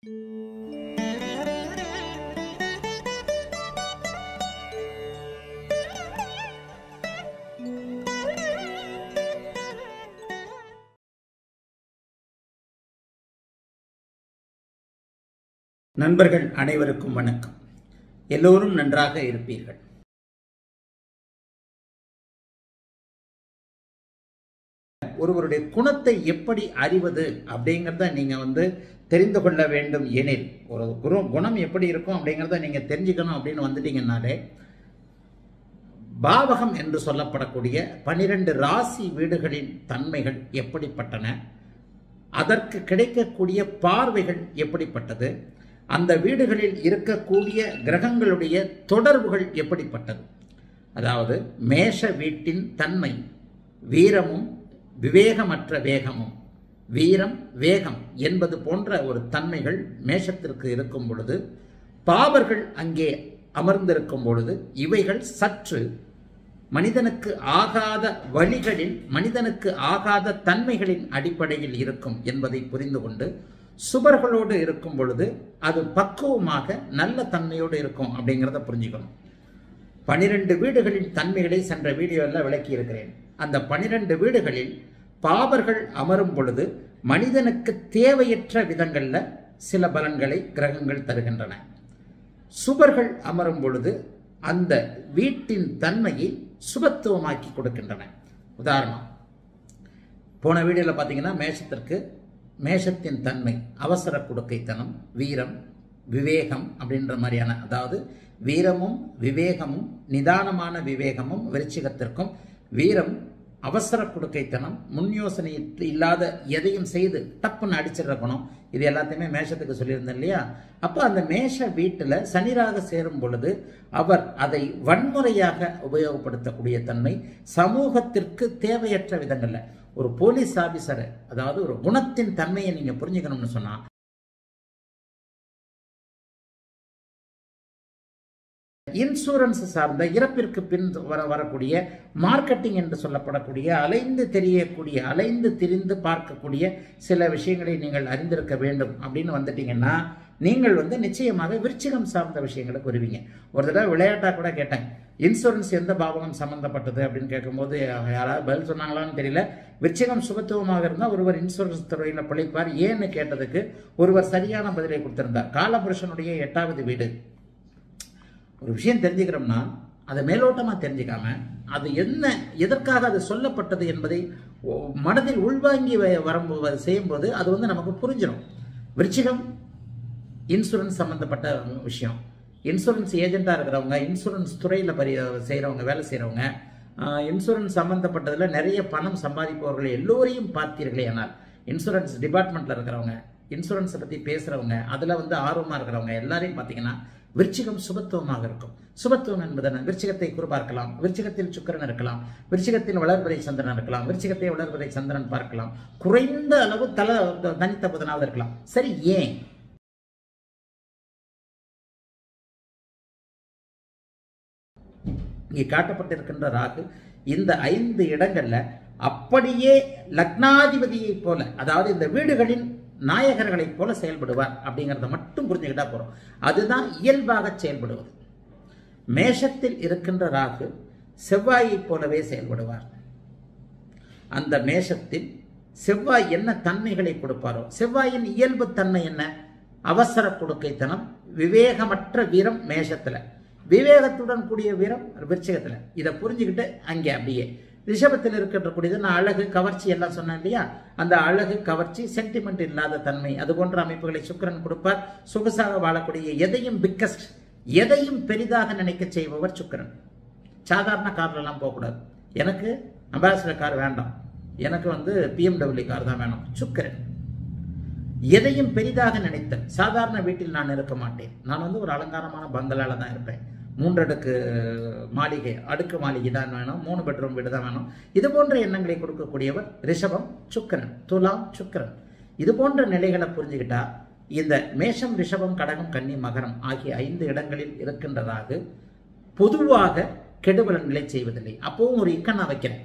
நண்பர்கள் அனைவருக்கும் வணக்கம் எல்லோரும் நன்றாக இருப்பீர்கள் ஒருவருடைய குணத்தை எப்படி அறிவது அப்படிங்கிறத நீங்க வந்து தெரிந்து கொள்ள வேண்டும் எனில் ஒரு குரு குணம் எப்படி இருக்கும் அப்படிங்கிறத நீங்க தெரிஞ்சுக்கணும் அப்படின்னு வந்துட்டீங்கன்னாலே பாவகம் என்று சொல்லப்படக்கூடிய பனிரெண்டு ராசி வீடுகளின் தன்மைகள் எப்படிப்பட்டன அதற்கு கிடைக்கக்கூடிய பார்வைகள் எப்படிப்பட்டது அந்த வீடுகளில் இருக்கக்கூடிய கிரகங்களுடைய தொடர்புகள் எப்படிப்பட்டது அதாவது மேஷ வீட்டின் தன்மை வீரமும் விவேகமற்ற வேகமும் வீரம் வேகம் என்பது போன்ற ஒரு தன்மைகள் மேஷத்திற்கு இருக்கும் பொழுது பாவர்கள் அங்கே அமர்ந்திருக்கும் பொழுது இவைகள் சற்று மனிதனுக்கு ஆகாத வழிகளில் மனிதனுக்கு ஆகாத தன்மைகளின் அடிப்படையில் இருக்கும் என்பதை புரிந்து கொண்டு சுபர்களோடு இருக்கும் பொழுது அது பக்குவமாக நல்ல தன்மையோடு இருக்கும் அப்படிங்கிறத புரிஞ்சுக்கணும் பனிரெண்டு வீடுகளின் தன்மைகளை சென்ற வீடியோவில் விளக்கி இருக்கிறேன் அந்த பனிரெண்டு வீடுகளில் பாவர்கள் அமரும் பொழுது மனிதனுக்கு தேவையற்ற விதங்களில் சில பலன்களை கிரகங்கள் தருகின்றன சுபர்கள் அமரும் பொழுது அந்த வீட்டின் தன்மையை சுபத்துவமாக்கி கொடுக்கின்றன உதாரணம் போன வீடியோவில் பார்த்தீங்கன்னா மேஷத்திற்கு மேஷத்தின் தன்மை அவசர கொடுக்கைத்தனம் வீரம் விவேகம் அப்படின்ற மாதிரியான அதாவது வீரமும் விவேகமும் நிதானமான விவேகமும் விருச்சிகத்திற்கும் வீரம் அவசர கொடுக்கைத்தனம் முன் யோசனை இல்லாத எதையும் செய்து டப்புன்னு அடிச்சிடுற குணம் இது எல்லாத்தையுமே மேஷத்துக்கு சொல்லியிருந்தேன் இல்லையா அப்போ அந்த மேஷ வீட்டில் சனிராக சேரும் பொழுது அவர் அதை வன்முறையாக உபயோகப்படுத்தக்கூடிய தன்மை சமூகத்திற்கு தேவையற்ற விதங்கள்ல ஒரு போலீஸ் ஆபீசரை அதாவது ஒரு குணத்தின் தன்மையை நீங்க புரிஞ்சுக்கணும்னு சொன்னா இன்சூரன்ஸ் சார்ந்த இறப்பிற்கு பின் வர வரக்கூடிய மார்க்கெட்டிங் என்று சொல்லப்படக்கூடிய அலைந்து தெரியக்கூடிய அலைந்து திரிந்து பார்க்கக்கூடிய சில விஷயங்களை நீங்கள் அறிந்திருக்க வேண்டும் அப்படின்னு வந்துட்டீங்கன்னா நீங்கள் வந்து நிச்சயமாக விருச்சிகம் சார்ந்த விஷயங்களுக்கு வருவீங்க ஒரு தடவை விளையாட்டாக கூட கேட்டேன் இன்சூரன்ஸ் எந்த பாவகம் சம்பந்தப்பட்டது அப்படின்னு கேட்கும்போது யாராவது பதில் சொன்னாங்களான்னு தெரியல விருச்சிகம் சுபத்துவமாக இருந்தால் ஒருவர் இன்சூரன்ஸ் துறையில் பிழைப்பார் ஏன்னு கேட்டதுக்கு ஒருவர் சரியான பதிலை கொடுத்திருந்தார் காலபுருஷனுடைய எட்டாவது வீடு ஒரு விஷயம் தெரிஞ்சுக்கிறோம்னா அதை மேலோட்டமாக தெரிஞ்சுக்காம அது என்ன எதற்காக அது சொல்லப்பட்டது என்பதை மனதில் உள்வாங்கி வரும்போது செய்யும்போது அது வந்து நமக்கு புரிஞ்சிடும் விருச்சிகம் இன்சூரன்ஸ் சம்மந்தப்பட்ட விஷயம் இன்சூரன்ஸ் ஏஜெண்ட்டாக இருக்கிறவங்க இன்சூரன்ஸ் துறையில் பரி செய்கிறவங்க வேலை செய்கிறவங்க இன்சூரன்ஸ் சம்மந்தப்பட்டதில் நிறைய பணம் சம்பாதிப்பவர்கள் எல்லோரையும் பார்த்தீர்களே ஆனால் இன்சூரன்ஸ் டிபார்ட்மெண்ட்டில் இருக்கிறவங்க இன்சூரன்ஸை பற்றி பேசுகிறவங்க அதில் வந்து ஆர்வமாக இருக்கிறவங்க எல்லாரையும் பார்த்தீங்கன்னா விருச்சிகம் சுபத்துவமாக இருக்கும் சுபத்துவம் என்பதன விருச்சிகத்தை குறிப்பார்க்கலாம் விருச்சிகத்தில் சுக்கரன் இருக்கலாம் விருச்சிகத்தில் வளர்வரை சந்திரன் இருக்கலாம் விருச்சிகத்தை வளர்வரை சந்திரன் பார்க்கலாம் குறைந்த அளவு தல தனித்த புதனாவது இருக்கலாம் சரி ஏன் இங்கே காட்டப்பட்டிருக்கின்ற ராகு இந்த ஐந்து இடங்கள்ல அப்படியே லக்னாதிபதியை போல அதாவது இந்த வீடுகளின் நாயகர்களைப் போல செயல்படுவார் அப்படிங்கிறத மட்டும் புரிஞ்சுக்கிட்டா போறோம் அதுதான் இயல்பாக செயல்படுவது மேஷத்தில் இருக்கின்ற ராகு செவ்வாயைப் போலவே செயல்படுவார் அந்த மேஷத்தில் செவ்வாய் என்ன தன்மைகளை கொடுப்பாரோ செவ்வாயின் இயல்பு தன்மை என்ன அவசர கொடுக்கைத்தனம் விவேகமற்ற வீரம் மேஷத்துல விவேகத்துடன் கூடிய வீரம் விருச்சிகத்துல இதை புரிஞ்சுக்கிட்டு அங்கே அப்படியே ரிஷபத்தில் இருக்கின்றக்கூடியது நான் அழகு கவர்ச்சி எல்லாம் சொன்னேன் இல்லையா அந்த அழகு கவர்ச்சி சென்டிமெண்ட் இல்லாத தன்மை அது போன்ற அமைப்புகளை சுக்கரன் கொடுப்பார் சொகுசாக வாழக்கூடிய எதையும் பிக்கஸ்ட் எதையும் பெரிதாக நினைக்க செய்பவர் சுக்கரன் சாதாரண கார்லலாம் போகக்கூடாது எனக்கு அம்பாசிடர் கார் வேண்டாம் எனக்கு வந்து பிஎம்டபிள்யூ கார் தான் வேணும் சுக்கரன் எதையும் பெரிதாக நினைத்தல் சாதாரண வீட்டில் நான் இருக்க மாட்டேன் நான் வந்து ஒரு அலங்காரமான பங்களால தான் இருப்பேன் மூன்றடுக்கு மாளிகை அடுக்கு மாளிகை தான் வேணும் மூணு பெட்ரூம் வீடு தான் வேணும் இது போன்ற எண்ணங்களை கொடுக்கக்கூடியவர் ரிஷபம் சுக்கரன் துலாம் சுக்கரன் இது போன்ற நிலைகளை புரிஞ்சுக்கிட்டா இந்த மேஷம் ரிஷபம் கடகம் கன்னி மகரம் ஆகிய ஐந்து இடங்களில் இருக்கின்றதாக பொதுவாக கெடுபலன்களை செய்வதில்லை அப்பவும் ஒரு இக்கண்ணா வைக்கிறேன்